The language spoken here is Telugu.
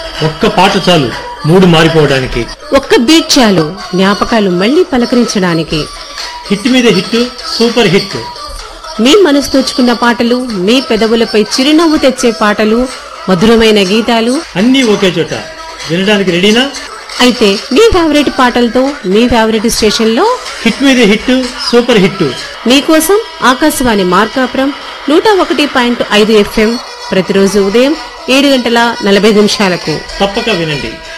ఒక్క పాట చాలు మూడు మారిపోవడానికి ఒక్క బీట్ చాలు జ్ఞాపకాలు మళ్ళీ పలకరించడానికి హిట్ మీద హిట్ సూపర్ హిట్ మీ మనసు తోచుకున్న పాటలు మీ పెదవులపై చిరునవ్వు తెచ్చే పాటలు మధురమైన గీతాలు అన్నీ ఒకే చోట వినడానికి రెడీనా అయితే మీ ఫేవరెట్ పాటలతో మీ ఫేవరెట్ స్టేషన్ లో హిట్ మీద హిట్ సూపర్ హిట్ మీకోసం ఆకాశవాణి మార్కాపురం నూట ఒకటి పాయింట్ ఐదు ఎఫ్ఎం ప్రతిరోజు ఉదయం ఏడు గంటల నలభై నిమిషాలకు తప్పక వినండి